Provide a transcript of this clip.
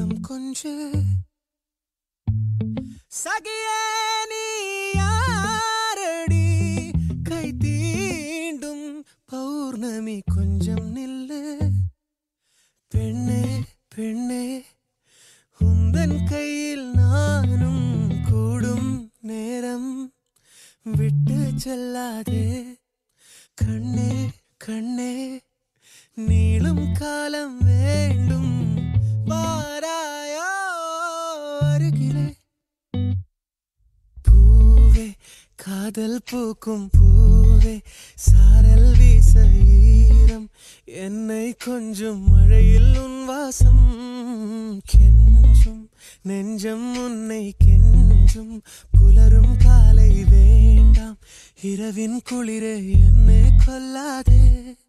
கொஞ்சம் கொஞ்ச சகியே நீ யாரடி கை தீண்டும் பௌர்ணமி கொஞ்சம் நில்லு பெண்ணே பெண்ணே உந்தன் கையில் நானும் கூடும் நேரம் விட்டு செல்லாதே கண்ணே கண்ணே நீளும் காலம் வேண்டும் வாராயோ அருகிலே பூவே காதல் பூக்கும் பூவே சாரல் வீச ஈரம் என்னை கொஞ்சம் மழையில் உன் வாசம் கெஞ்சும் நெஞ்சம் உன்னை கெஞ்சும் புலரும் காலை வேண்டாம் இரவின் குளிரே என்னை கொல்லாதே